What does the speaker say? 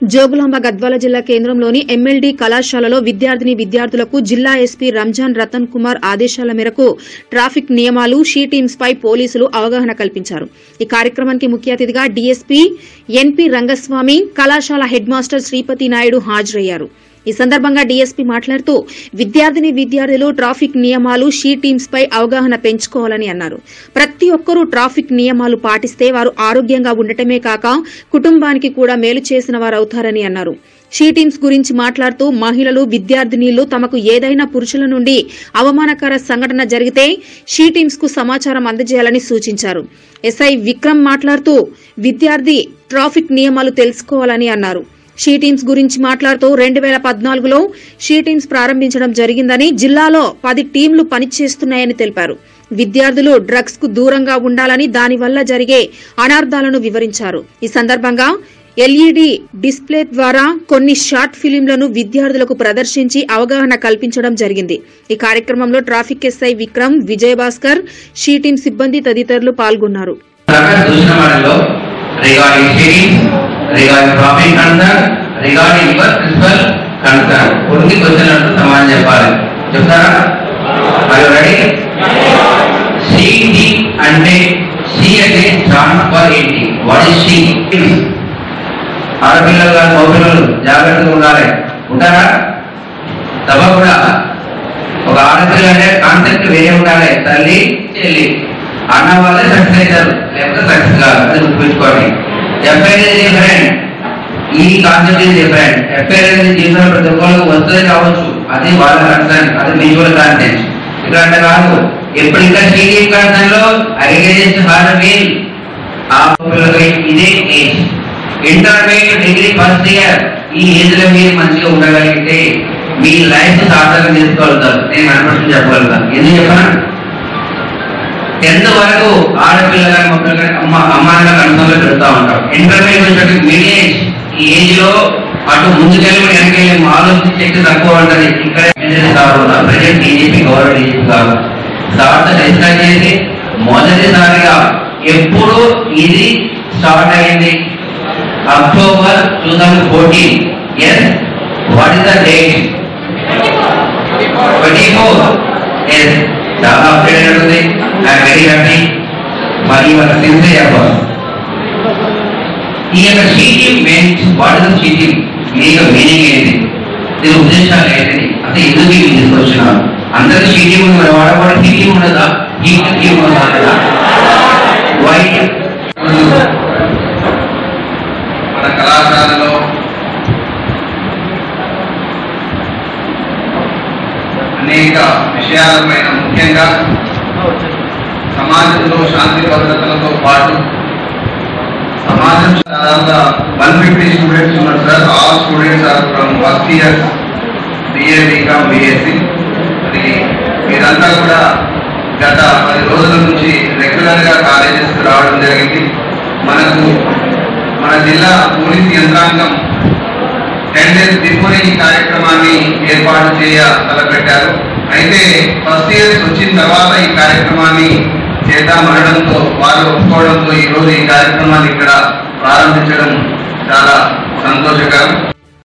జోగులాంబ గద్వాల జిల్లా కేంద్రంలోని ఎమ్మెల్డీ కళాశాలలో విద్యార్థిని విద్యార్థులకు జిల్లా ఎస్పీ రంజాన్ రతన్ కుమార్ ఆదేశాల మేరకు ట్రాఫిక్ నియమాలు షీ టీమ్స్ పై పోలీసులు అవగాహన కల్పించారు ఈ కార్యక్రమానికి ముఖ్య అతిథిగా డీఎస్పీ ఎన్పీ రంగస్వామి కళాశాల హెడ్ మాస్టర్ శ్రీపతి నాయుడు హాజరయ్యారు ఈ సందర్భంగా డీఎస్పీ మాట్లాడుతూ విద్యార్థిని విద్యార్థులు ట్రాఫిక్ నియమాలు షీ టీమ్స్ పై అవగాహన పెంచుకోవాలని అన్నారు ప్రతి ఒక్కరూ ట్రాఫిక్ నియమాలు పాటిస్తే వారు ఆరోగ్యంగా ఉండటమే కాక కుటుంబానికి కూడా మేలు చేసిన వారవుతారని అన్నారు షీ టీమ్స్ గురించి మాట్లాడుతూ మహిళలు విద్యార్థినీలు తమకు ఏదైనా పురుషుల నుండి అవమానకర సంఘటన జరిగితే షీ టీమ్స్ కు సమాచారం అందజేయాలని సూచించారు ఎస్ఐ విక్రమ్ మాట్లాడుతూ విద్యార్థి ట్రాఫిక్ నియమాలు తెలుసుకోవాలని అన్నారు షీ టీమ్స్ గురించి మాట్లాడుతూ రెండు వేల పద్నాలుగులో షీ టీమ్స్ ప్రారంభించడం జరిగిందని జిల్లాలో పది టీంలు పనిచేస్తున్నాయని తెలిపారు విద్యార్థులు డ్రగ్స్ కు దూరంగా ఉండాలని దానివల్ల జరిగే అనార్థాలను వివరించారు ఈ సందర్భంగా ఎల్ఈడి డిస్ప్లే ద్వారా కొన్ని షార్ట్ ఫిలింలను విద్యార్థులకు ప్రదర్శించి అవగాహన కల్పించడం జరిగింది ఈ కార్యక్రమంలో traffic SI Vikram Vijayabhaskar she team సిబ్బంది తదితరులు పాల్గొన్నారు దాకా చూసిన వాళ్ళలో regarding studies regarding traffic concern regarding your principal concern కొన్ని క్వశ్చన్ అంటూ సమాధానం చెప్పాలి చెప్తారా మరి రెడీ సిటి అంటే సి అంటే ట్రాన్స్ఫర్ ఏంటి వాట్ ఇస్ సి ఆడపిల్లలు కాదు మగపిల్లలు జాగ్రత్తగా ఉండాలి ఉంటారా తప్పకుండా ఒక ఆడపిల్ల అంటే కాన్సెప్ట్ వేరే ఉండాలి తల్లి చెల్లి అన్న వాళ్ళే సక్సెస్ అవుతారు లేకపోతే సక్సెస్ కాదు అది గుర్తుంచుకోండి ఎఫ్ఐఆర్ డిఫరెంట్ ఈ కాన్సెప్ట్ ఇది డిఫరెంట్ ఎఫ్ఐఆర్ అనేది జీవితంలో ప్రతి ఒక్కరికి వస్తుంది కావచ్చు అది వాళ్ళ కన్సర్న్ అది విజువల్ కాన్సెప్ట్ ఇక్కడ అంటే కాదు ఎప్పుడు ఇంకా సీనియర్ కన్సర్న్ లో అగ్రిగేషన్ హార్ మీల్ ఆ పిల్లలకి ఇదే age intermediate degree first year ఈ ఏజ్ లో మీరు మంచిగా ఉండగలిగితే మీ లైఫ్ సార్థకం చేసుకోగలుగుతారు నేను హండ్రెడ్ చెప్పగలుగుతాను ఎందుకు చెప్పనా టెన్త్ వరకు ఆడపిల్ల కానీ మొక్కలు కానీ అమ్మ అమ్మాయిల కన్సర్న్లో పెడతా ఉంటాం ఇంటర్మీడియట్ వచ్చేటప్పుడు మిడ్ ఏజ్ ఈ ఏజ్ లో అటు ముందుకెళ్ళి వెనకెళ్ళి ఆలోచించి శక్తి తక్కువ ఉంటుంది ఇక్కడ సార్ ఉన్నారు ప్రజెంట్ డీజీపీ గౌరవ డీజీపీ గారు సార్తో డిస్కస్ చేసి మొదటిసారిగా ఎప్పుడు ఇది స్టార్ట్ అయింది October two thousand fourteen yes what is the date twenty four yes చాలా అప్డేట్ ఉంది ఐఎమ్ వెరీ హ్యాపీ మరి ఇవాళ సిన్సియర్ ఎఫర్ట్ ఈ యొక్క cheating means what is cheating మీ యొక్క మీనింగ్ ఏంటి దీని ఉద్దేశాలు ఏంటి అంటే ఎందుకు మీకు తీసుకొచ్చినారు అందరి చీటింగ్ ఉంది వాడ వాడ చీటింగ్ ఉండదా ఈ చీటింగ్ ఉండదా వై మన కళాశాలలో అనేక విషయాలపైన ముఖ్యంగా సమాజంలో శాంతి భద్రతలతో పాటు సమాజం దాదాపుగా వన్ ఫిఫ్టీ స్టూడెంట్స్ ఉన్నారు sir all students are from first year BA BCom BSc మరి మీరంతా కూడా గత పది రోజుల నుంచి రెగ్యులర్ గా కాలేజెస్ రావడం జరిగింది మనకు మన జిల్లా పోలీస్ యంత్రాంగం టెన్ డేస్ బిఫోర్ ఈ కార్యక్రమాన్ని ఏర్పాటు చేయ తలపెట్టారు అయితే ఫస్ట్ ఇయర్స్ వచ్చిన తర్వాత ఈ కార్యక్రమాన్ని చేద్దామనడంతో వారు ఒప్పుకోవడంతో ఈ రోజు ఈ కార్యక్రమాన్ని ఇక్కడ ప్రారంభించడం చాలా సంతోషకరం